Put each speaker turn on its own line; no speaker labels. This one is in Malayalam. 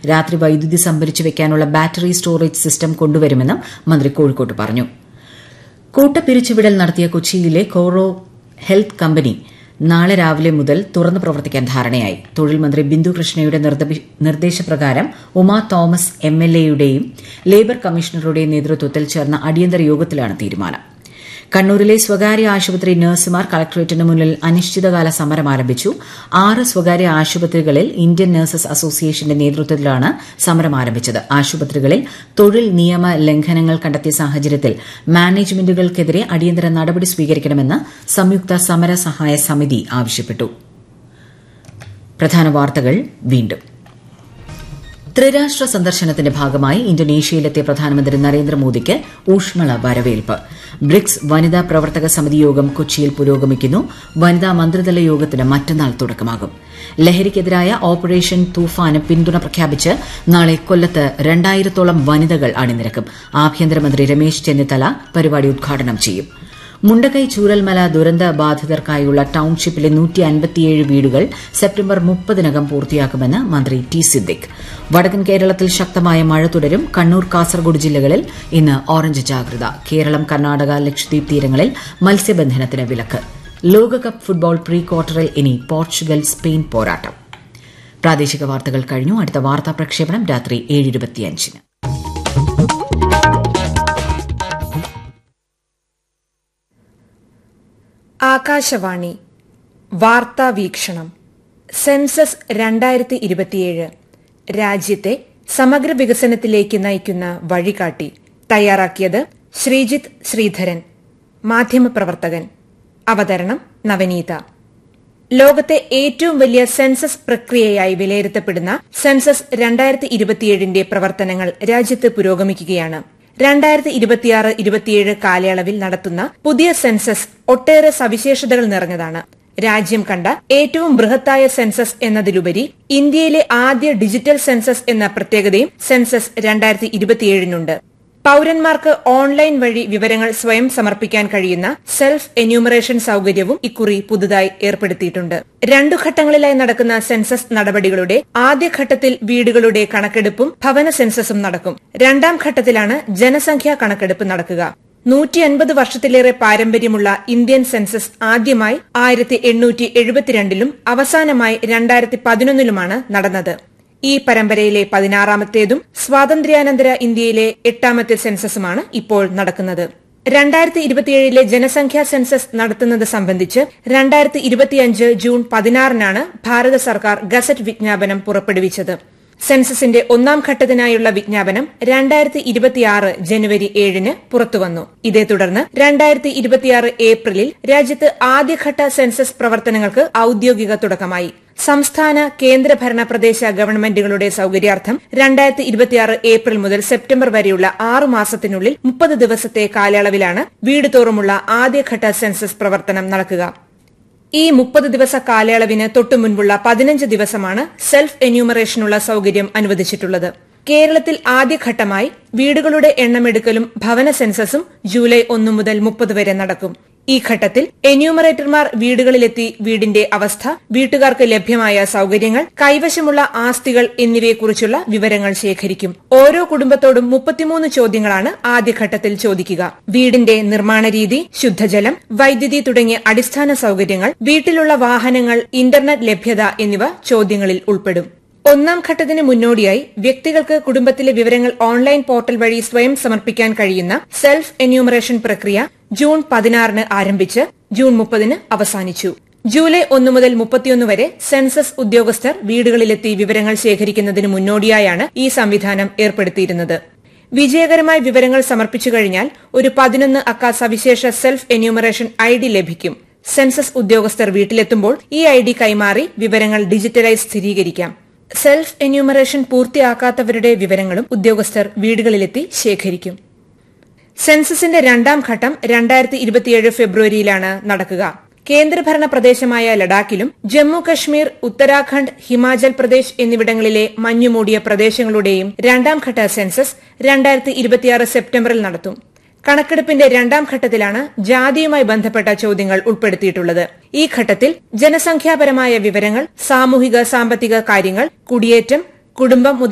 രാത്രി വൈദ്യുതി സംഭരിച്ചു വെക്കാനുള്ള ബാറ്ററി സ്റ്റോറേജ് സിസ്റ്റം കൊണ്ടുവരുമെന്നും മന്ത്രി കോഴിക്കോട്ട് പറഞ്ഞു കൂട്ടപ്പിരിച്ചുവിടൽ നടത്തിയ കൊച്ചിയിലെ കോറോ ഹെൽത്ത് കമ്പനി നാളെ രാവിലെ മുതൽ തുറന്നു പ്രവർത്തിക്കാൻ ധാരണയായി തൊഴിൽ മന്ത്രി ബിന്ദു കൃഷ്ണയുടെ നിർദ്ദേശപ്രകാരം ഉമാ തോമസ് എം എൽ എയുടെയും ലേബർ കമ്മീഷണറുടെയും നേതൃത്വത്തിൽ ചേർന്ന അടിയന്തര യോഗത്തിലാണ് തീരുമാനം കണ്ണൂരിലെ സ്വകാര്യ ആശുപത്രി നഴ്സുമാർ കളക്ടറേറ്റിന് മുന്നിൽ അനിശ്ചിതകാല സമരം ആരംഭിച്ചു ആറ് സ്വകാര്യ ആശുപത്രികളിൽ ഇന്ത്യൻ നഴ്സസ് അസോസിയേഷന്റെ നേതൃത്വത്തിലാണ് സമരം ആരംഭിച്ചത് ആശുപത്രികളിൽ തൊഴിൽ നിയമ ലംഘനങ്ങൾ കണ്ടെത്തിയ സാഹചര്യത്തിൽ മാനേജ്മെന്റുകൾക്കെതിരെ അടിയന്തര നടപടി സ്വീകരിക്കണമെന്ന് സംയുക്ത സമര സഹായ സമിതി ആവശ്യപ്പെട്ടു പ്രധാന വാർത്തകൾ വീണ്ടും ത്രിരാഷ്ട്ര സന്ദർശനത്തിന്റെ ഭാഗമായി ഇന്തോനേഷ്യയിലെത്തിയ പ്രധാനമന്ത്രി നരേന്ദ്രമോദിക്ക് ഊഷ്മള വരവേൽപ്പ് ബ്രിക്സ് വനിതാ പ്രവർത്തക സമിതി യോഗം കൊച്ചിയിൽ പുരോഗമിക്കുന്നു വനിതാ മന്ത്രിതല യോഗത്തിന് മറ്റന്നാൾ തുടക്കമാകും ലഹരിക്കെതിരായ ഓപ്പറേഷൻ തൂഫാന് പിന്തുണ പ്രഖ്യാപിച്ച് നാളെ കൊല്ലത്ത് രണ്ടായിരത്തോളം വനിതകൾ അണിനിരക്കും ആഭ്യന്തരമന്ത്രി രമേശ് ചെന്നിത്തല പരിപാടി ഉദ്ഘാടനം ചെയ്യും മുണ്ടക്കൈ ചൂരൽമല ദുരന്ത ബാധിതർക്കായുള്ള ടൌൺഷിപ്പിലെ വീടുകൾ സെപ്റ്റംബർ മുപ്പതിനകം പൂർത്തിയാക്കുമെന്ന് മന്ത്രി ടി സിദ്ദിഖ് വടക്കൻ കേരളത്തിൽ ശക്തമായ മഴ തുടരും കണ്ണൂർ കാസർഗോഡ് ജില്ലകളിൽ ഇന്ന് ഓറഞ്ച് ജാഗ്രത കേരളം കർണാടക ലക്ഷദ്വീപ് തീരങ്ങളിൽ മത്സ്യബന്ധനത്തിന് വിലക്ക് ലോകകപ്പ് ഫുട്ബോൾ പ്രീ ക്വാർട്ടറിൽ ഇനി പോർച്ചുഗൽ സ്പെയിൻ പോരാട്ടം പ്രാദേശിക വാർത്തകൾ കഴിഞ്ഞു അടുത്ത വാർത്താ പ്രക്ഷേപണം രാത്രി ഏഴ് ഇരുപത്തിയഞ്ചിന്
ആകാശവാണി വാർത്താ വീക്ഷണം സെൻസസ് രണ്ടായിരത്തി ഇരുപത്തിയേഴ് രാജ്യത്തെ സമഗ്ര വികസനത്തിലേക്ക് നയിക്കുന്ന വഴികാട്ടി തയ്യാറാക്കിയത് ശ്രീജിത്ത് ശ്രീധരൻ മാധ്യമപ്രവർത്തകൻ അവതരണം നവനീത ലോകത്തെ ഏറ്റവും വലിയ സെൻസസ് പ്രക്രിയയായി വിലയിരുത്തപ്പെടുന്ന സെൻസസ് രണ്ടായിരത്തി ഇരുപത്തിയേഴിന്റെ പ്രവർത്തനങ്ങൾ രാജ്യത്ത് പുരോഗമിക്കുകയാണ് രണ്ടായിരത്തി ഇരുപത്തിയാറ് ഇരുപത്തിയേഴ് കാലയളവിൽ നടത്തുന്ന പുതിയ സെൻസസ് ഒട്ടേറെ സവിശേഷതകൾ നിറഞ്ഞതാണ് രാജ്യം കണ്ട ഏറ്റവും ബൃഹത്തായ സെൻസസ് എന്നതിലുപരി ഇന്ത്യയിലെ ആദ്യ ഡിജിറ്റൽ സെൻസസ് എന്ന പ്രത്യേകതയും സെൻസസ് രണ്ടായിരത്തി ഇരുപത്തിയേഴിനുണ്ട് പൌരന്മാർക്ക് ഓൺലൈൻ വഴി വിവരങ്ങൾ സ്വയം സമർപ്പിക്കാൻ കഴിയുന്ന സെൽഫ് എന്യൂമറേഷൻ സൌകര്യവും ഇക്കുറി പുതുതായി ഏർപ്പെടുത്തിയിട്ടുണ്ട് രണ്ടു ഘട്ടങ്ങളിലായി നടക്കുന്ന സെൻസസ് നടപടികളുടെ ആദ്യഘട്ടത്തിൽ വീടുകളുടെ കണക്കെടുപ്പും ഭവന സെൻസസും നടക്കും രണ്ടാം ഘട്ടത്തിലാണ് ജനസംഖ്യാ കണക്കെടുപ്പ് നടക്കുക നൂറ്റി അൻപത് വർഷത്തിലേറെ പാരമ്പര്യമുള്ള ഇന്ത്യൻ സെൻസസ് ആദ്യമായി ആയിരത്തി എണ്ണൂറ്റി എഴുപത്തിരണ്ടിലും അവസാനമായി രണ്ടായിരത്തി പതിനൊന്നിലുമാണ് നടന്നത് ഈ പരമ്പരയിലെ പതിനാറാമത്തേതും സ്വാതന്ത്ര്യാനന്തര ഇന്ത്യയിലെ എട്ടാമത്തെ സെൻസസുമാണ് ഇപ്പോൾ നടക്കുന്നത് രണ്ടായിരത്തി ഇരുപത്തിയേഴിലെ ജനസംഖ്യാ സെൻസസ് നടത്തുന്നത് സംബന്ധിച്ച് രണ്ടായിരത്തി ഇരുപത്തിയഞ്ച് ജൂൺ പതിനാറിനാണ് ഭാരത സർക്കാർ ഗസറ്റ് വിജ്ഞാപനം പുറപ്പെടുവിച്ചത് സെൻസസിന്റെ ഒന്നാം ഘട്ടത്തിനായുള്ള വിജ്ഞാപനം രണ്ടായിരത്തി ഇരുപത്തിയാറ് ജനുവരി ഏഴിന് പുറത്തുവന്നു ഇതേ തുടർന്ന് രണ്ടായിരത്തി ഇരുപത്തിയാറ് ഏപ്രിലിൽ രാജ്യത്ത് ആദ്യഘട്ട സെൻസസ് പ്രവർത്തനങ്ങൾക്ക് ഔദ്യോഗിക തുടക്കമായി സംസ്ഥാന കേന്ദ്രഭരണ പ്രദേശ ഗവൺമെന്റുകളുടെ സൌകര്യാർത്ഥം രണ്ടായിരത്തി ഇരുപത്തിയാറ് ഏപ്രിൽ മുതൽ സെപ്റ്റംബർ വരെയുള്ള ആറു മാസത്തിനുള്ളിൽ മുപ്പത് ദിവസത്തെ കാലയളവിലാണ് വീട് തോറുമുള്ള ആദ്യഘട്ട സെൻസസ് പ്രവർത്തനം നടക്കുക ഈ മുപ്പത് ദിവസ കാലയളവിന് തൊട്ടുമുൻപുള്ള പതിനഞ്ച് ദിവസമാണ് സെൽഫ് എന്യൂമറേഷനുള്ള സൌകര്യം അനുവദിച്ചിട്ടുള്ളത് കേരളത്തിൽ ആദ്യഘട്ടമായി വീടുകളുടെ എണ്ണമെടുക്കലും ഭവന സെൻസസും ജൂലൈ ഒന്നു മുതൽ മുപ്പത് വരെ നടക്കും ഈ ഘട്ടത്തിൽ എന്യൂമറേറ്റർമാർ വീടുകളിലെത്തി വീടിന്റെ അവസ്ഥ വീട്ടുകാർക്ക് ലഭ്യമായ സൌകര്യങ്ങൾ കൈവശമുള്ള ആസ്തികൾ എന്നിവയെക്കുറിച്ചുള്ള വിവരങ്ങൾ ശേഖരിക്കും ഓരോ കുടുംബത്തോടും മുപ്പത്തിമൂന്ന് ചോദ്യങ്ങളാണ് ആദ്യഘട്ടത്തിൽ ചോദിക്കുക വീടിന്റെ നിർമ്മാണ രീതി ശുദ്ധജലം വൈദ്യുതി തുടങ്ങിയ അടിസ്ഥാന സൌകര്യങ്ങൾ വീട്ടിലുള്ള വാഹനങ്ങൾ ഇന്റർനെറ്റ് ലഭ്യത എന്നിവ ചോദ്യങ്ങളിൽ ഉൾപ്പെടും ഒന്നാം ഘട്ടത്തിന് മുന്നോടിയായി വ്യക്തികൾക്ക് കുടുംബത്തിലെ വിവരങ്ങൾ ഓൺലൈൻ പോർട്ടൽ വഴി സ്വയം സമർപ്പിക്കാൻ കഴിയുന്ന സെൽഫ് എന്യൂമറേഷൻ പ്രക്രിയ ജൂൺ പതിനാറിന് ആരംഭിച്ച് ജൂൺ മുപ്പതിന് അവസാനിച്ചു ജൂലൈ ഒന്ന് മുതൽ മുപ്പത്തിയൊന്ന് വരെ സെൻസസ് ഉദ്യോഗസ്ഥർ വീടുകളിലെത്തി വിവരങ്ങൾ ശേഖരിക്കുന്നതിന് മുന്നോടിയായാണ് ഈ സംവിധാനം ഏർപ്പെടുത്തിയിരുന്നത് വിജയകരമായി വിവരങ്ങൾ സമർപ്പിച്ചു കഴിഞ്ഞാൽ ഒരു പതിനൊന്ന് അക്ക സവിശേഷ സെൽഫ് എന്യൂമറേഷൻ ഐ ഡി ലഭിക്കും സെൻസസ് ഉദ്യോഗസ്ഥർ വീട്ടിലെത്തുമ്പോൾ ഈ ഐ ഡി കൈമാറി വിവരങ്ങൾ ഡിജിറ്റലൈസ് സ്ഥിരീകരിക്കാം സെൽഫ് എന്യൂമറേഷൻ പൂർത്തിയാക്കാത്തവരുടെ വിവരങ്ങളും ഉദ്യോഗസ്ഥർ വീടുകളിലെത്തി ശേഖരിക്കും സെൻസസിന്റെ രണ്ടാം ഘട്ടം രണ്ടായിരത്തി ഇരുപത്തിയേഴ് ഫെബ്രുവരിയിലാണ് നടക്കുക കേന്ദ്രഭരണ പ്രദേശമായ ലഡാക്കിലും ജമ്മു കശ്മീർ ഉത്തരാഖണ്ഡ് ഹിമാചൽ പ്രദേശ് എന്നിവിടങ്ങളിലെ മഞ്ഞുമൂടിയ പ്രദേശങ്ങളുടെയും രണ്ടാം ഘട്ട സെൻസസ് രണ്ടായിരത്തി ഇരുപത്തിയാറ് സെപ്റ്റംബറിൽ നടത്തും കണക്കെടുപ്പിന്റെ രണ്ടാം ഘട്ടത്തിലാണ് ജാതിയുമായി ബന്ധപ്പെട്ട ചോദ്യങ്ങൾ ഉൾപ്പെടുത്തിയിട്ടുള്ളത് ഈ ഘട്ടത്തിൽ ജനസംഖ്യാപരമായ വിവരങ്ങൾ സാമൂഹിക സാമ്പത്തിക കാര്യങ്ങൾ കുടിയേറ്റം കുടുംബം